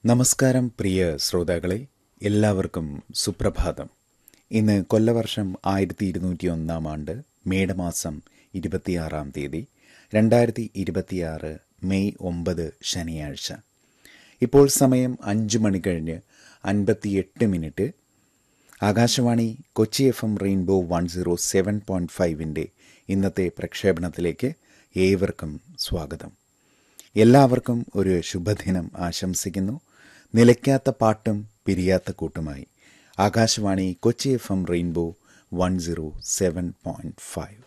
നമസ്കാരം പ്രിയ ശ്രോതാക്കളെ എല്ലാവർക്കും സുപ്രഭാതം ഇന്ന് കൊല്ലവർഷം ആയിരത്തി ഇരുന്നൂറ്റി ഒന്നാം ആണ്ട് മേടമാസം ഇരുപത്തിയാറാം തീയതി രണ്ടായിരത്തി ഇരുപത്തിയാറ് മെയ് ഒമ്പത് ശനിയാഴ്ച ഇപ്പോൾ സമയം അഞ്ച് മണി കഴിഞ്ഞ് അൻപത്തിയെട്ട് minute Akashvani Kochi F M rainbow one zero seven point ഫൈവിൻ്റെ ഇന്നത്തെ പ്രക്ഷേപണത്തിലേക്ക് ഏവർക്കും സ്വാഗതം എല്ലാവർക്കും ഒരു ശുഭദിനം ആശംസിക്കുന്നു നിലയ്ക്കാത്ത പാട്ടും പിരിയാത്ത കൂട്ടുമായി Akashvani Kochi F M rainbow one zero seven point five